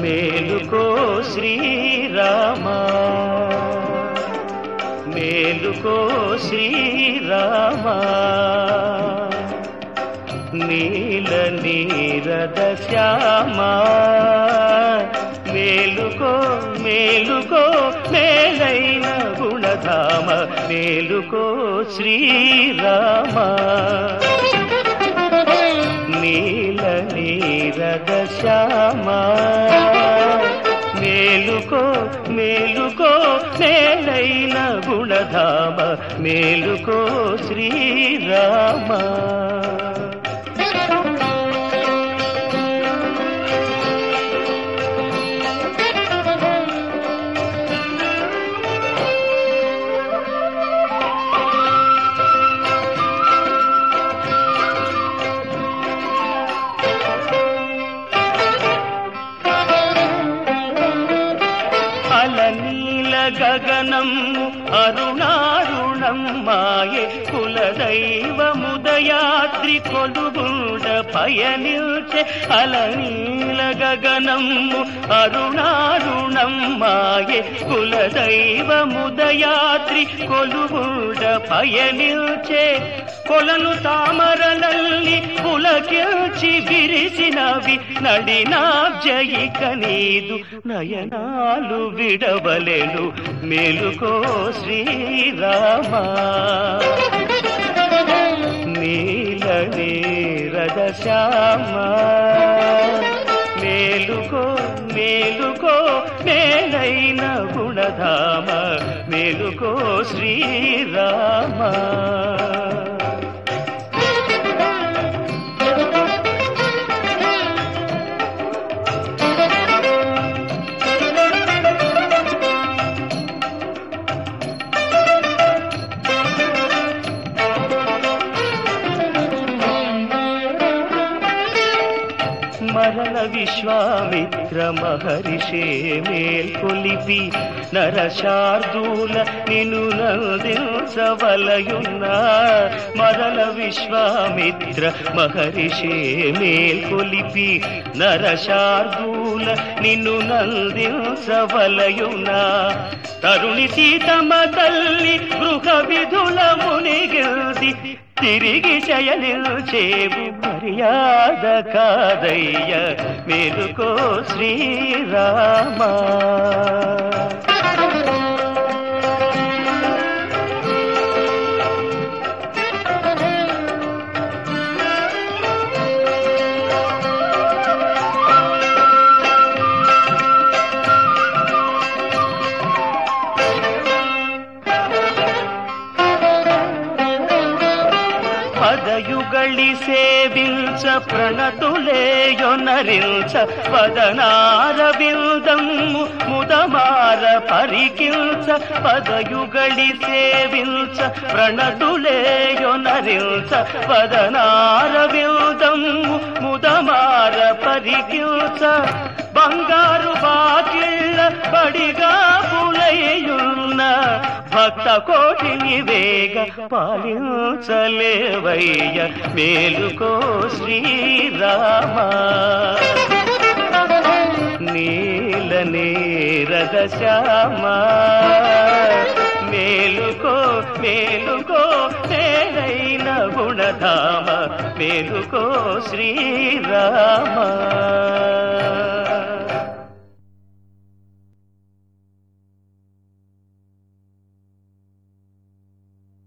మేలుకో శ్రీరామా మేలుకో శ్రీరామా నీల నీరద శ్యామా మేలుకో మేలుకో మేలైన గుణధామ మేలుకో శ్రీరామా నీల నీరద శ్యామా మేలుకో మేలుకో మేలైన గుణధామ మేలుకో శ్రీరామా అలనీల గగనము అరుణారుణం మాయే కులదైవముదయాద్రి కొలుగుండ పయనిల్చే అలనీల గగనము అరుణారుణం మాయే కులదైవముదయాద్రి కొలుగుండ పయనిల్చే కొలను తామరలల్లి పులకిల్చి విరిసినవి నడినాబ్జయిక నీదు నయనాలు విడవలెను మేలుకో శ్రీరామా నీల నీరద శ్యామా మేలుకో మేలుకో మేలైన గుణధామ మేలుకో శ్రీరామా మరల విశ్వామిత్ర మహర్షే మేల్కొలిపి నరశార్దూల నిను నందించవలయున్న మరల విశ్వామిత్ర మహర్షే మేల్కొలిపి నరశార్దూల నిన్ను నందించవలయున్న తరుణి సీతమ్మ తల్లి గృహ విధుల మునిగిల్ది తిరిగి శయనిల్చేవు మర్యాద కాదయ్య మేలుకో శ్రీరామా పదయుగళి సేవించ ప్రణతులేయొనరించ పదనార బిల్దమ్ము ముదమార పరికించ పదయుగళి సేవించ ప్రణతులేయొనరించ పదనార బిల్దమ్ము ముదమార పరికించ బంగారు బాకిళ్ళ బడిగా పులయ్యున్న భక్త కోటిని వేగ పాలించలేవయ్య మేలుకో శ్రీరామా నీల నీరద శ్యామా మేలుకో మేలుకో మేలైన గుణధామ మేలుకో శ్రీరామా